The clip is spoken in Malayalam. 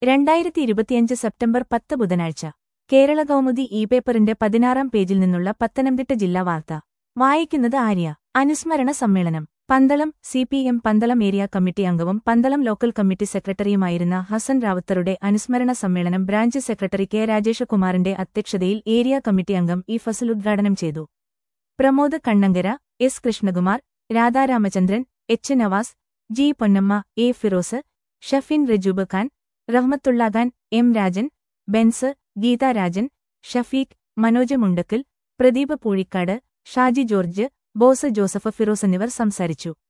രണ്ടായിരത്തി ഇരുപത്തിയഞ്ച് സെപ്റ്റംബർ പത്ത് ബുധനാഴ്ച കേരള കൗമുദി ഇ പേപ്പറിന്റെ പതിനാറാം പേജിൽ നിന്നുള്ള പത്തനംതിട്ട ജില്ലാ വാർത്ത വായിക്കുന്നത് ആര്യ അനുസ്മരണ സമ്മേളനം Pandalam C P M Pandalam area committee അംഗവും പന്തളം ലോക്കൽ കമ്മിറ്റി സെക്രട്ടറിയുമായിരുന്ന ഹസൻ റാവുത്തറുടെ അനുസ്മരണ സമ്മേളനം ബ്രാഞ്ച് സെക്രട്ടറി കെ രാജേഷകുമാറിന്റെ അധ്യക്ഷതയിൽ ഏരിയ കമ്മിറ്റി അംഗം ഇ ഫസൽ ഉദ്ഘാടനം ചെയ്തു Pramod Kannankara S Krishnakumar Radharamachandran H Navas G Ponnamma A Firoz Shafeen Rajoob Khan Rahmathulla Khan M Rajan Bens Geetha Rajan Shafeeq Manoj Mundackal Pradeep Poozhikkad Shaji George Bose Joseph Firoz എന്നിവർ സംസാരിച്ചു